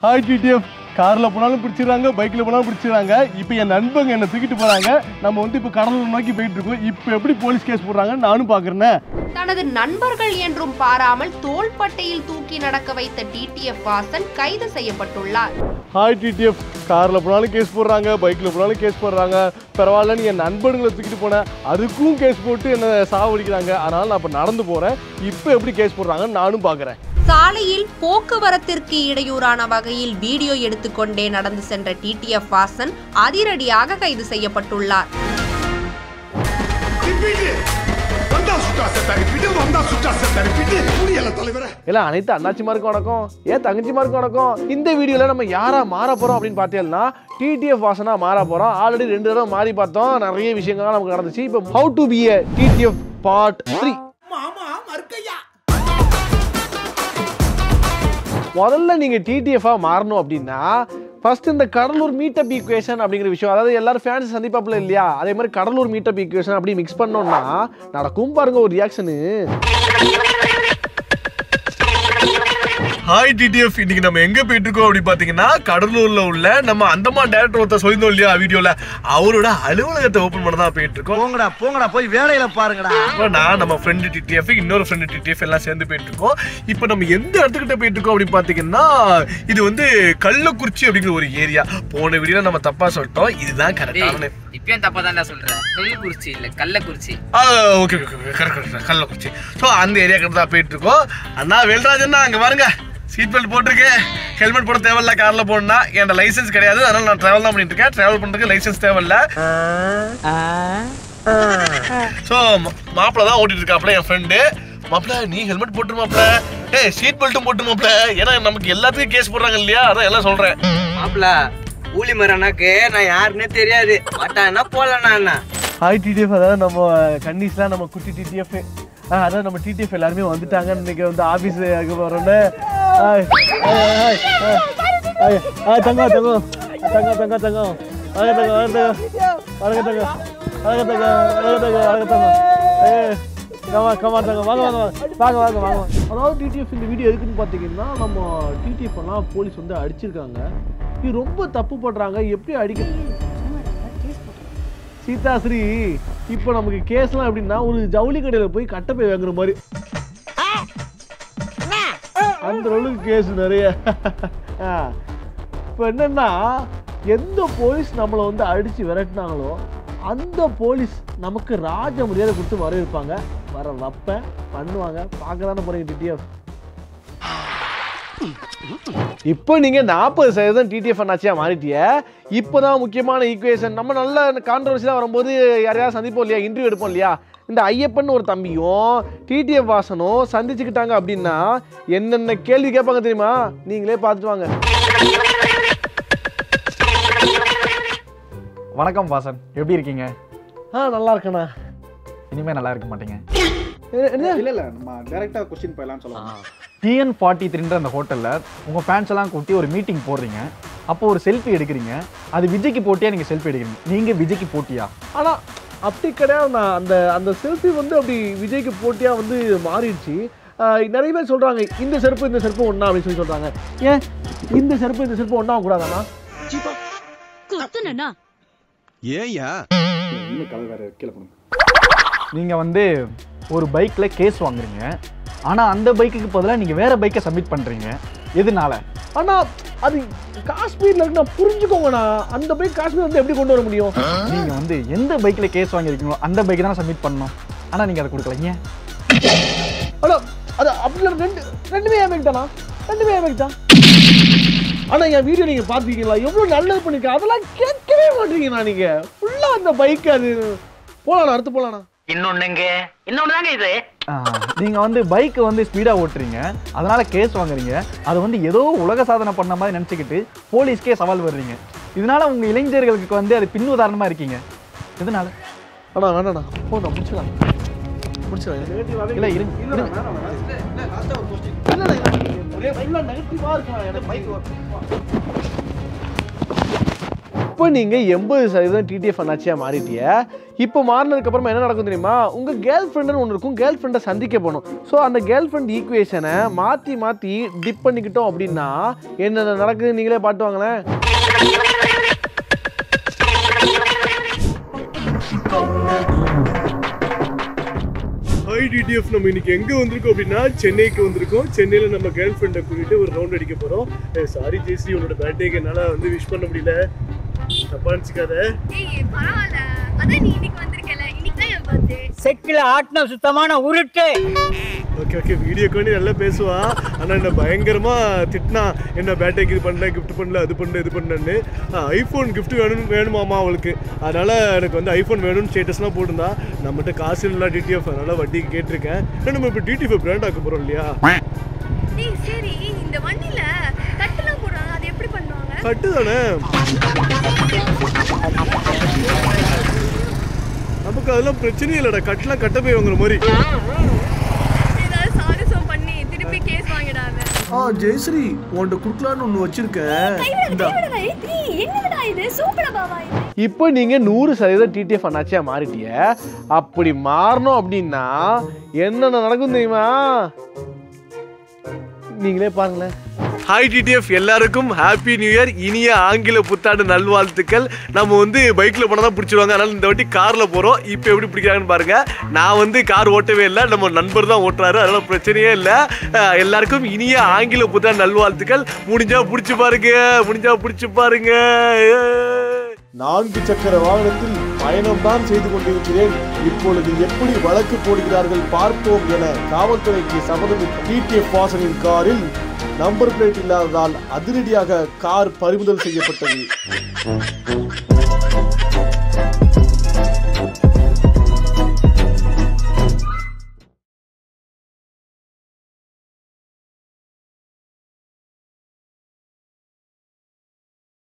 Hi TTF காரில் போனாலும் பிடிச்சிடுறாங்க பைக்கில் போனாலும் பிடிச்சிடுறாங்க இப்போ என் நண்பங்க என்னை தூக்கிட்டு போகிறாங்க நம்ம வந்து இப்போ கடலூர் நோக்கி போயிட்டு இருக்கோம் இப்போ எப்படி போலீஸ் கேஸ் போடுறாங்க நானும் பார்க்குறேனே தனது நண்பர்கள் என்றும் பாராமல் தோள்பட்டையில் தூக்கி நடக்க வைத்த டிடிஎஃப் வாசன் கைது செய்யப்பட்டுள்ளார் ஹாய் டிடிஎஃப் காரில் போனாலும் கேஸ் போடுறாங்க பைக்கில் போனாலும் கேஸ் போடுறாங்க பரவாயில்லன்னு என் நண்பர்களை தூக்கிட்டு போனேன் அதுக்கும் கேஸ் போட்டு என்னை சாவடிக்கிறாங்க அதனால் நான் இப்போ நடந்து போகிறேன் இப்போ எப்படி கேஸ் போடுறாங்கன்னு நானும் பார்க்குறேன் சாலையில் போக்குவரத்திற்கு இடையூறான வகையில் வீடியோ எடுத்துக்கொண்டே நடந்து சென்ற டிடிஎஃப் வாசன் அதிரடியாக கைது செய்யப்பட்டுள்ளார் ரிப்பீட் வந்தா சுட்டா செத்தா ரிப்பீட் வந்தா சுட்டா செத்தா ரிப்பீட் முடியல தலைவரே எல்லாம் அனைத்து அண்ணாச்சிமாருக்கும் வணக்கம் ஏன் தங்கச்சிமாருக்கும் வணக்கம் இந்த வீடியோவில் நம்ம யாரா மாற போகிறோம் அப்படின்னு பார்த்தீங்கன்னா டிடிஎஃப் வாசனா மாற போகிறோம் ஆல்ரெடி ரெண்டு தடவை மாறி பார்த்தோம் நிறைய விஷயங்கள்லாம் நமக்கு நடந்துச்சு இப்போ how to be a TTF part three மாமா மறுக்கையா முதல்ல நீங்கள் டிடிஎஃபாக மாறணும் அப்படின்னா ஃபர்ஸ்ட் இந்த கடலூர் மீட்டப் ஈக்குவேஷன் அப்படிங்கிற விஷயம் அதாவது எல்லாரும் ஃபேன்ஸ் சந்திப்பாப்புல இல்லையா அதே மாதிரி கடலூர் மீட்டப் ஈக்குவேஷன் அப்படி மிக்ஸ் பண்ணோம்னா நடக்கும் பாருங்க ஒரு ரியாக்ஷனு ஹாய் டிடிஎஃப் இன்னைக்கு நம்ம எங்க போயிட்டு இருக்கோம் அப்படி பாத்தீங்கன்னா கடலூர்ல உள்ள நம்ம அந்தமான் டேரக்டர் ஒருத்தர் சொல்லியிருந்தோம் இல்லையா வீடியோல அவரோட அலுவலகத்தை ஓபன் பண்ண தான் போயிட்டு இருக்கோம் போங்கடா போங்கடா போய் வேலையில பாருங்கடா அப்புறம் நான் நம்ம ஃப்ரெண்டு டிடிஎஃப் இன்னொரு ஃப்ரெண்டு டிடிஎஃப் எல்லாம் சேர்ந்து போயிட்டு இருக்கோம் இப்போ நம்ம எந்த இடத்துக்கிட்ட போயிட்டு இருக்கோம் அப்படின்னு பாத்தீங்கன்னா இது வந்து கள்ளக்குறிச்சி அப்படிங்கிற ஒரு ஏரியா போன வீடியோல நம்ம தப்பா சொல்லிட்டோம் இதுதான் கரெக்டான இப்பயும் தப்பா தான்டா சொல்றேன் கள்ளக்குறிச்சி இல்ல Kallakurichi okay okay correct Kallakurichi so அந்த ஏரியாக்கிட்ட தான் போயிட்டு இருக்கோம் அண்ணா வேல்ராஜண்ணா அங்க பாருங்க சீட் பெல்ட் போட்டிருக்கேன் ஹெல்மெட் போட தேவையில்ல கார்ல போனா என்கிட்ட லைசென்ஸ் கிடையாது அதனால நான் டிராவல் தான் பண்ணிட்டு இருக்கேன் டிராவல் பண்றதுக்கு லைசென்ஸ் தேவையில்ல ஸோ மாப்பிள்ள தான் ஓட்டிட்டு இருக்காப்ல என் ஃப்ரெண்டு மாப்பிள்ள நீ ஹெல்மெட் போட்டு மாப்பிள்ள ஏய் சீட் பெல்ட்டும் போட்டு மாப்பிள்ள ஏன்னா நமக்கு எல்லாத்துக்கும் கேஸ் போடுறாங்க இல்லையா அதான் எல்லாம் சொல்றேன் மாப்பிள ஊலி மரனாக்கு நான் யாருன்னே தெரியாது மாட்டான்னா போலண்ணா என்ன ஹாய் டிடிஎஃப் அதாவது நம்ம கண்டிஸ்லாம் நம்ம குட்டி டிடிஎஃப் அதாவது நம்ம டிடிஎஃப் எல்லாருமே வந்துட்டாங்க இன்னைக்கு வந்து ஆஃபீஸ் வரோன்னு தங்கம் தங்கம் தங்கம் தங்கம் தங்கம் வணக்கம் தங்கம் வணக்கம் தங்கம் வணக்கம் தங்கம் வணக்கம் தங்கம் வணக்கம் தங்கம் ஏ கமா கமா தங்கம் வாங்க வாங்க வாங்க வாங்க வாங்க வாங்க அதாவது டிடிஎஃப் இந்த வீடியோ எதுக்குன்னு பார்த்தீங்கன்னா நம்ம டிடிஎஃப் எல்லாம் போலீஸ் வந்து அடிச்சிருக்காங்க இது ரொம்ப தப்பு பண்ணுறாங்க எப்படி அடிக்க சீதாஸ்ரீ இப்போ நமக்கு கேஸ்லாம் எப்படின்னா ஒரு ஜவுளி கடையில் போய் கட்டப்பை வாங்குற மாதிரி அந்த அளவுக்கு கேஸ் நிறைய இப்போ என்னன்னா எந்த போலீஸ் நம்மளை வந்து அடித்து விரட்டினாங்களோ அந்த போலீஸ் நமக்கு ராஜ மரியாதை கொடுத்து வரவேற்பாங்க வர வைப்பேன் பண்ணுவாங்க பார்க்க தானே போகிறீங்க டிடிஎஃப் இப்போ நீங்க நாற்பது சதவீதம் டிடிஎஃப் அண்ணாச்சியா மாறிட்டிய இப்போதான் முக்கியமான ஈக்குவேஷன் நம்ம நல்ல கான்ட்ரவர்சியாக வரும்போது யாரையாவது சந்திப்போம் இல்லையா இன்டர்வியூ எடுப்போம் இல்லையா இந்த ஐயப்பன் ஒரு தம்பியும் டிடிஎஃப் வாசனும் சந்திச்சுக்கிட்டாங்க அப்படின்னா என்னென்ன கேள்வி கேட்பாங்க தெரியுமா நீங்களே பார்த்துட்டு வாங்க வணக்கம் வாசன் எப்படி இருக்கீங்க ஆ நல்லா இருக்கேண்ணா இனிமே நல்லா இருக்க மாட்டீங்க என்ன- என்ன? இல்ல இல்ல நம்ம டைரக்டா கொஸ்டின் போயலாம் சொல்லலாம் டிஎன் ஃபார்ட்டி த்ரீன்ற அந்த ஹோட்டலில் உங்கள் ஃபேன்ஸ் எல்லாம் கூட்டி ஒரு மீட்டிங் போடுறீங்க அப்போ ஒரு செல்ஃபி எடுக்கிறீங்க அது விஜய்க்கு போட்டியா நீங்கள் செல்ஃபி எடுக்கிறீங்க நீங்கள் விஜய்க்கு போட்டியா ஆனா அப்படி கிடையாதுண்ணா அந்த அந்த செல்ஃபி வந்து அப்படி விஜய்க்கு போட்டியா வந்து மாறிடுச்சு ஆஹ் நிறைய பேர் சொல்றாங்க இந்த செருப்பு இந்த செருப்பு ஒண்ணா அப்படின்னு சொல்லி சொல்றாங்க ஏன் இந்த செருப்பு இந்த செருப்பு ஒண்ணா கூடாதாண்ணா குத்துனா ஏயா இன்னும் கலர் வேற கீழே போடுங்க நீங்கள் வந்து ஒரு பைக்கில் கேஸ் வாங்குறீங்க ஆனால் அந்த பைக்குக்கு பதிலாக நீங்கள் வேறு பைக்கை சப்மிட் பண்ணுறீங்க எதனால ஆனா அது காஷ்மீர்ல இருக்கு நான் புரிஞ்சுக்கோங்கண்ணா அந்த பைக் காஷ்மீர் வந்து எப்படி கொண்டு வர முடியும் நீங்கள் வந்து எந்த பைக்கில் கேஸ் வாங்கியிருக்கீங்களோ அந்த பைக்கை தானே சப்மிட் பண்ணணும் ஆனால் நீங்கள் அதை கொடுக்கல ஏன் ஆனா அது அப்படி ரெண்டு ரெண்டுமே என் பைக் தானா ரெண்டுமே என் பைக் தான் ஆனா என் வீடியோ நீங்க பாத்துருக்கீங்களா எவ்வளவு நல்லது பண்ணிருக்கேன் அதெல்லாம் கேட்கவே மாட்டீங்கண்ணா நீங்க ஃபுல்லா அந்த பைக் அது போலாண்ணா அடுத்து போலாண்ணா இன்னொன்னுங்க இன்னொன்னு இது நீங்கள் வந்து பைக்கை வந்து ஸ்பீடாக ஓட்டுறீங்க அதனால் கேஸ் வாங்குறீங்க அதை வந்து ஏதோ உலக சாதனை பண்ண மாதிரி நினச்சிக்கிட்டு போலீஸ்க்கே சவால் வர்றீங்க இதனால உங்கள் இளைஞர்களுக்கு வந்து அது பின் உதாரணமாக இருக்கீங்க எதனால அண்ணா வேணாண்ணா போ நான் முடிச்சிடலாம் முடிச்சிடலாம் இல்லை இருங்க இருங்க. இல்ல ஒரே ஃபுல்லா நெகட்டிவா இருக்கா எனக்கு பைக் இப்போ நீங்கள் எண்பது சதவீதம் டிடிஎஃப் அண்ணாச்சியாக மாறிட்டிய இப்போ மாறினதுக்கு அப்புறமா என்ன நடக்கும் தெரியுமா உங்கள் கேர்ள் ஃப்ரெண்டுன்னு ஒன்று இருக்கும் கேர்ள் ஃப்ரெண்டை சந்திக்க போகணும் ஸோ அந்த கேர்ள் ஃப்ரெண்ட் ஈக்குவேஷனை மாற்றி மாற்றி டிப் பண்ணிக்கிட்டோம் அப்படின்னா என்னென்ன நடக்குது நீங்களே பாட்டு வாங்களேன் ஹாய் டிடிஎஃப் நம்ம இன்னைக்கு எங்க வந்திருக்கோம் அப்படின்னா சென்னைக்கு வந்திருக்கோம் சென்னையில நம்ம கேர்ள் ஃப்ரெண்டை கூட்டிட்டு ஒரு ரவுண்ட் அடிக்க போறோம் சாரி ஜெயஸ்ரீ உன்னோட பர்த்டேக்கு என்னால வந்து விஷ் பண்ண முடியல தப்பா நினச்சிக்காத ஏய் பரவாயில்ல அதான் நீ இன்னைக்கு வந்திருக்கல இன்னைக்கு தான் என் பர்த்டே செக்கில் ஆட்டின சுத்தமான உருட்டு ஓகே ஓகே வீடியோ காண்டி நல்லா பேசுவா ஆனா என்ன பயங்கரமா திட்டினா என்ன பேட்டேக்கு இது பண்ணல கிஃப்ட் பண்ணல அது பண்ணல இது பண்ணலன்னு ஐஃபோன் கிஃப்ட் வேணும் வேணுமாமா அவளுக்கு அதனால எனக்கு வந்து ஐஃபோன் வேணும்னு ஸ்டேட்டஸ்லாம் போட்டிருந்தா நம்மகிட்ட காசு இல்லை டிடிஎஃப் அதனால வட்டிக்கு கேட்டிருக்கேன் ஏன்னா நம்ம இப்போ டிடிஎஃப் பிராண்ட் ஆக்க போறோம் இல்லையா ஏய் சரி இந்த வண்டியில கட்டெல்லாம் போடுறாங்க அது எப்படி பண்ணுவாங்க கட்டு தானே நமக்கு அதெல்லாம் பிரச்சனையே இல்லைடா கட்டெல்லாம் கட்ட போய் வாங்குற மாதிரி ஏதாவது சாகசம் பண்ணி திருப்பி கேஸ் வாங்கிடாத ஆ ஜெயஸ்ரீ உன்கிட்ட குடுக்கலான்னு ஒன்று வச்சிருக்கேன் இந்தா கைவிடடா ஏய் என்னடா இது சூப்பரா பாவா இது இப்போ நீங்கள் நூறு சதவீதம் டிடிஎஃப் அண்ணாச்சியாக மாறிட்டிய அப்படி மாறணும் அப்படின்னா என்னென்ன நடக்கும் தெரியுமா நீங்களே பாருங்களேன் ஹாய் டிடிஎஃப் எல்லாருக்கும் ஹாப்பி நியூ இயர் இனிய ஆங்கில புத்தாண்டு நல்வாழ்த்துக்கள் நம்ம வந்து பைக்கில் போனால் தான் பிடிச்சிருவாங்க அதனால இந்த வாட்டி காரில் போகிறோம் இப்போ எப்படி பிடிக்கிறாங்கன்னு பாருங்க நான் வந்து கார் ஓட்டவே இல்லை நம்ம நண்பர் தான் ஓட்டுறாரு அதனால பிரச்சனையே இல்லை அஹ் எல்லாருக்கும் இனிய ஆங்கில புத்தாண்டு நல்வாழ்த்துக்கள் முடிஞ்சா பிடிச்சி பாருங்க முடிஞ்சா பிடிச்சி பாருங்க நான்கு சக்கர வாகனத்தில் பயணம் தான் செய்து கொண்டிருக்கிறேன் இப்பொழுது எப்படி வழக்கு போடுகிறார்கள் பார்ப்போம் என காவல்துறைக்கு சம்மதமிட்ட டிடிஎஃப் வாசனின் காரில் நம்பர் பிளேட் இல்லாததால் அதிரடியாக கார் பறிமுதல் செய்யப்பட்டது